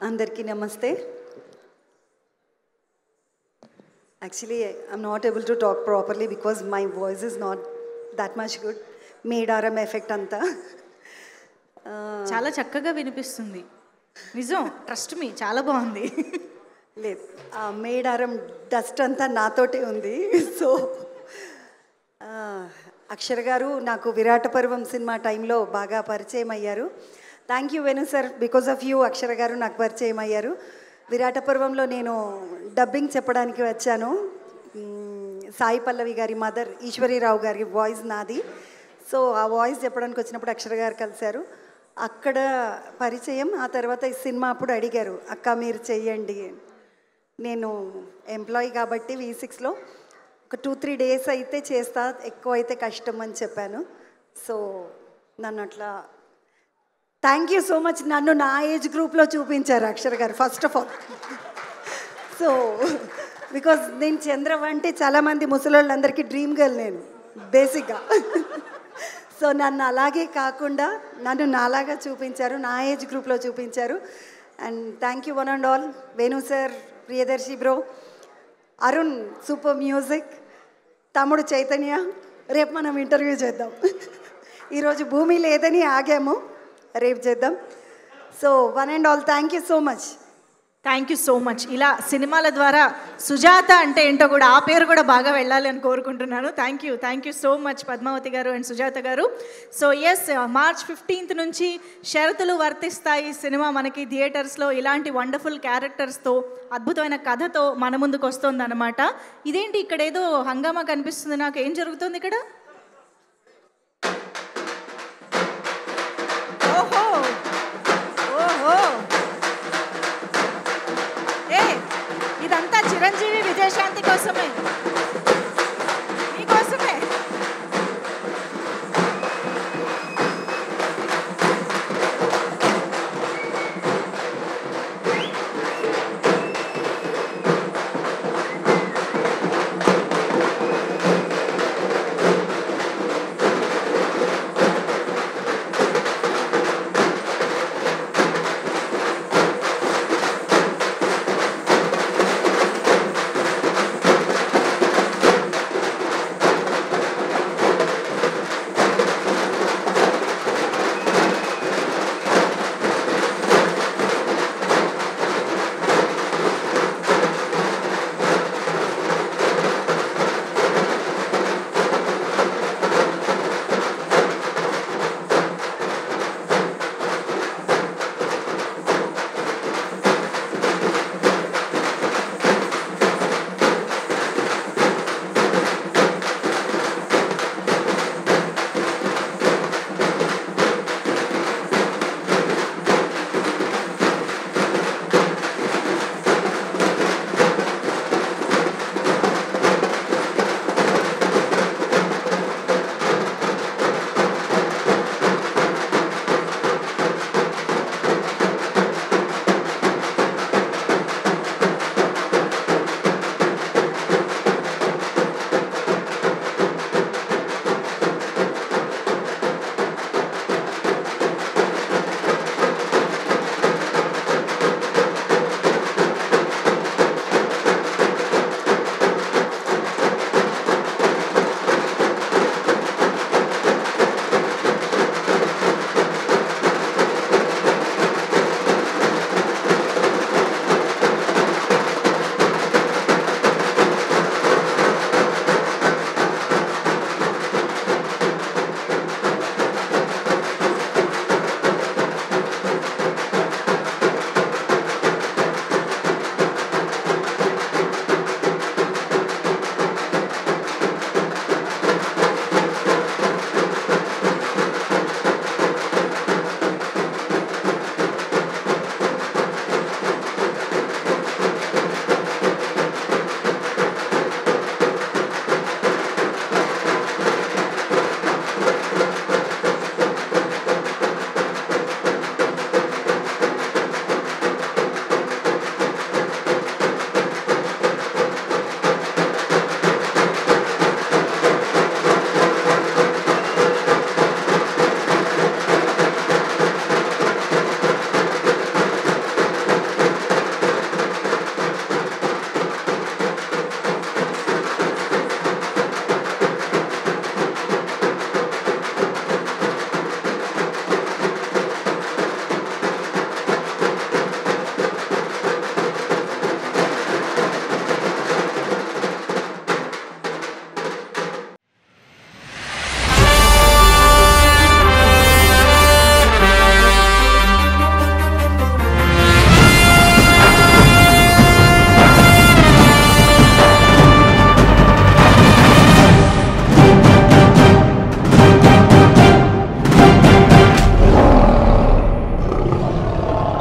అందరికీ నమస్తే actually I'm not able to talk properly because my voice is not that much good Medaram effect అంతా చాలా చక్కగా వినిపిస్తుంది నిజం ట్రస్ట్ మీ చాలా బాగుంది లేదు ఆ మేడారం డస్ట్ అంతా నాతోటే ఉంది సో ఆ, అక్షర్ గారు నాకు విరాట పర్వం సినిమా టైంలో బాగా పరిచయం అయ్యారు thank you Venu sir because of you Akshara గారు నాకు పరిచయం అయ్యారు విరాట పర్వంలో నేను డబ్బింగ్ చెప్పడానికి వచ్చాను మ్మ్, సాయి పల్లవి గారి మదర్ ఈశ్వరీరావు గారి వాయిస్ నాది సో ఆ వాయిస్ చెప్పడానికి వచ్చినప్పుడు అక్షర గారు కలిశారు అక్కడ పరిచయం ఆ తర్వాత ఈ సినిమా అప్పుడు అడిగారు అక్క మీరు చెయ్యండి నేను ఎంప్లాయీ కాబట్టి వి సిక్స్లో ఒక టూ త్రీ డేస్ అయితే చేస్తా ఎక్కువ అయితే కష్టం అని చెప్పాను సో నన్ను అట్లా థ్యాంక్ యూ సో మచ్ నన్ను నా ఏజ్ గ్రూప్లో చూపించారు అక్షర్ గారు first of all so because నేను చంద్రవ అంటే చాలామంది ముసలోళ్ళందరికీ డ్రీమ్ గర్ల్ నేను బేసిక్గా సో నన్ను అలాగే కాకుండా నన్ను నాలాగా చూపించారు నా ఏజ్ గ్రూప్లో చూపించారు and thank you one and all Venu sir Priyadarshi bro Arun super music తమ్ముడు చైతన్య రేపు మనం ఇంటర్వ్యూ చేద్దాం ఈరోజు భూమి లేదని ఆగాము రేపు చేద్దాం so one and all thank you so much thank you so much ఇలా సినిమాల ద్వారా సుజాత అంటే ఏంటో కూడా ఆ పేరు కూడా బాగా వెళ్ళాలి అని కోరుకుంటున్నాను thank you thank you so much Padmavathi గారు అండ్ సుజాత గారు సో ఎస్ మార్చ్ ఫిఫ్టీన్త్ నుంచి షరతులు వర్తిస్తాయి సినిమా మనకి థియేటర్స్లో ఇలాంటి వండర్ఫుల్ క్యారెక్టర్స్తో అద్భుతమైన కథతో మన ముందుకు వస్తుంది అనమాట ఇదేంటి ఇక్కడ ఏదో హంగామా కనిపిస్తుంది నాకు ఏం జరుగుతుంది ఇక్కడ ఓహో ఓహో ఏ ఇదంతా చిరంజీవి విజయశాంతి కోసమే